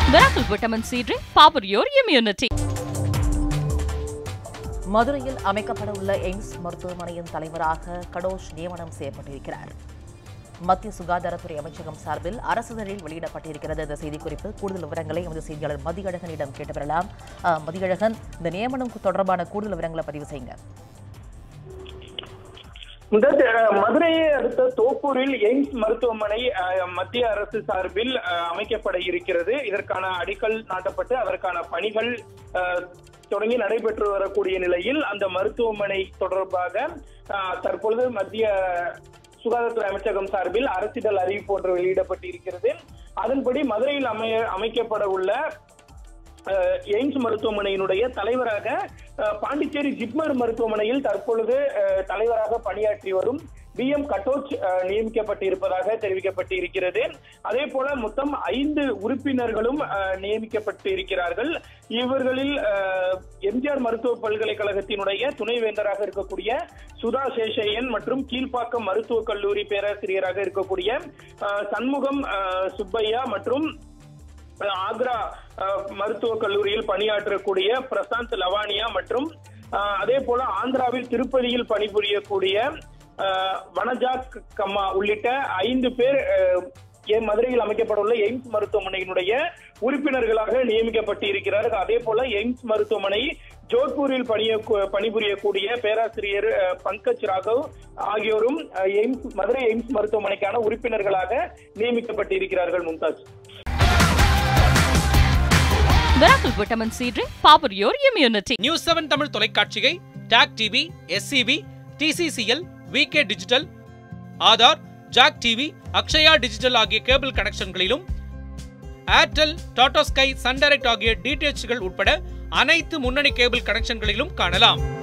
Miracle Vitamin C drink, power your immunity. மதுரையில் அமைக்கப்பட உள்ள எய்ம்ஸ் மருத்துவமனையின் தலைவராக கடோஷ் நியமனம் செய்யப்பட்டிருக்கிறார் மத்திய சுகாதாரத்துறை அமைச்சகம் சார்பில் அரசிதழில் வெளியிடப்பட்டிருக்கிறது இந்த செய்திக்குறிப்பு கூடுதல் விவரங்களை எமது செய்தியாளர் மதியழகனிடம் கேட்டு பெறலாம் அஹ், மதியழகன் இந்த நியமனம் தொடர்பான கூடுதல் விவரங்களை பதிவு செய்யுங்க முதல் அஹ், மதுரையை அடுத்த தோப்பூரில் எய்ம்ஸ் மருத்துவமனை அஹ், மத்திய அரசு சார்பில் அஹ், அமைக்கப்பட இருக்கிறது இதற்கான அடிக்கல் நாட்டப்பட்டு அதற்கான பணிகள் அஹ், தொடங்கி நடைபெற்று வரக்கூடிய நிலையில் அந்த மருத்துவமனை தொடர்பாக அஹ், தற்பொழுது மத்திய சுகாதாரத்துறை அமைச்சகம் சார்பில் அரசிதழ் அறிவிப்பு ஒன்று வெளியிடப்பட்டு இருக்கிறது அதன்படி மதுரையில் அமைய அமைக்கப்பட உள்ள அஹ், எய்ம்ஸ் மருத்துவமனையினுடைய தலைவராக அஹ், பாண்டிச்சேரி ஜிப்மர் மருத்துவமனையில் தற்பொழுது அஹ், தலைவராக பணியாற்றி வரும் பி எம் கட்டோச் அஹ், நியமிக்கப்பட்டிருப்பதாக தெரிவிக்கப்பட்டு இருக்கிறது அதே போல மொத்தம் ஐந்து உறுப்பினர்களும் அஹ், நியமிக்கப்பட்டு இருக்கிறார்கள் இவர்களில் அஹ், எம்ஜிஆர் மருத்துவ பல்கலைக்கழகத்தினுடைய துணைவேந்தராக இருக்கக்கூடிய சுதா சேஷையன் மற்றும் கீழ்ப்பாக்கம் மருத்துவக் கல்லூரி பேராசிரியராக இருக்கக்கூடிய அஹ், சண்முகம் அஹ், சுப்பையா மற்றும் ஆக்ரா அஹ், மருத்துவக் கல்லூரியில் பணியாற்றக்கூடிய பிரசாந்த் லவானியா மற்றும் அஹ், அதே போல ஆந்திராவில் திருப்பதியில் பணிபுரியக்கூடிய அஹ், வனஜா க- கம்மா உள்ளிட்ட ஐந்து பேர் அஹ், எ- மதுரையில் அமைக்கப்பட்டுள்ள எய்ம்ஸ் மருத்துவமனையினுடைய உறுப்பினர்களாக நியமிக்கப்பட்டு இருக்கிறார்கள் அதே போல எய்ம்ஸ் மருத்துவமனை ஜோத்பூரில் பணிய பணிபுரியக்கூடிய பேராசிரியர் அஹ், பங்கஜ் ராகவ் ஆகியோரும் அஹ், எய்ம்ஸ் மதுரை எய்ம்ஸ் மருத்துவமனைக்கான உறுப்பினர்களாக நியமிக்கப்பட்டு இருக்கிறார்கள் Mumtaz Miracle Vitamin C drink, power your immunity. News seven Tamil தொலைக்காட்சியை Tak TV SCB TCCL VK digital Aadhaar Jack TV Akshaya digital ஆகிய கேபிள் கனெக்ஷன்களிலும் Airtel Tata sky Sun Direct ஆகிய டிடிஎச்கள் உட்பட அனைத்து முன்னணி கேபிள் கனெக்ஷன்களிலும் காணலாம்